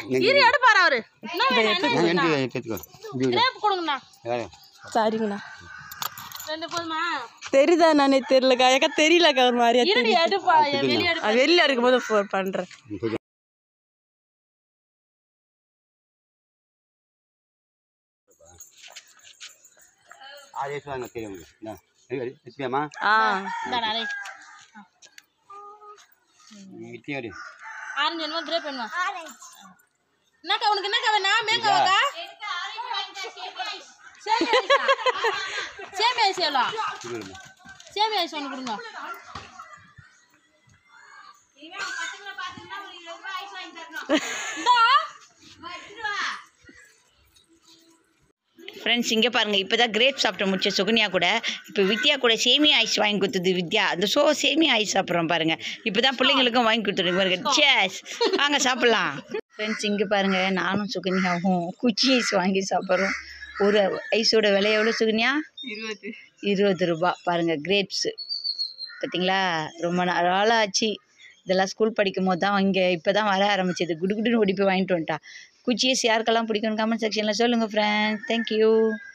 இரு எடுப்பாரு அவரு என்ன வேணும்? நான் எடுத்து எடுத்துக்கோ இப்படி விடு. கிரேப் கொடுங்கண்ணா வேற. சரிங்கண்ணா ரெண்டு போதுமா தெரியுதா நானே தெரியலக்கா ஏக்கா தெரியலக்கா ஒரு மாதிரியா இருடி தெரியுது. எடுப்பா வெளியே எடுப்பா அது வெளியில இருக்கும்போது ஃபோன் பண்றேன் ம், கொஞ்சம். ஆறு வயசு வாங்க தெரியும் உங்களுக்கு இந்தா, எடு, எடு, வச்சுக்கலாமா ஆ இந்தா நாளை இட்லி எடு ஆரஞ்சு வேணுமா கிரேப் வேணுமா என்னக்கா உனக்கு என்னக்கா வேணா மேங்காவாக்கா சேமி ஐஸ் எவ்வளோ இது எடுமா. சேமி ஐஸ் ஒன்று கொடுங்க இந்தா ஃப்ரெண்ட்ஸ் இங்கே பாருங்கள் இப்போ தான் கிரேப் சாப்பிட்டு முடிச்ச சுகன்யா கூட இப்போ வித்யா கூட சேமியா ஐஸ் வாங்கி கொடுத்தது வித்யா அந்த ஷோ சேமியா ஐஸ் சாப்பிட்றோம் பாருங்கள் இப்போ தான் பிள்ளைங்களுக்கும் வாங்கி கொடுத்துருங்க பாருங்க சேஸ் வாங்க சாப்பிட்லாம் ஃப்ரெண்ட்ஸ் இங்கே பாருங்கள் நானும் சுகன்யாவும் குச்சி ஐஸ் வாங்கி சாப்பிட்றோம் ஒரு ஐஸோட விலை எவ்வளோ சுகன்யா இருபது இருபது ரூபா பாருங்கள் கிரேப்ஸு பார்த்தீங்களா ரொம்ப நாள் ஆச்சு இதெல்லாம் ஸ்கூல் படிக்கும் போது தான் இங்கே இப்போ தான் வர ஆரம்பிச்சது குடு குடுன்னு ஓடி போய் வாங்கிட்டு வந்துட்டா குச்சியஸ் யாருக்கெல்லாம் பிடிக்கும்னு கமெண்ட் செக்ஷனில் சொல்லுங்கள் ஃப்ரெண்ட்ஸ் தேங்க்யூ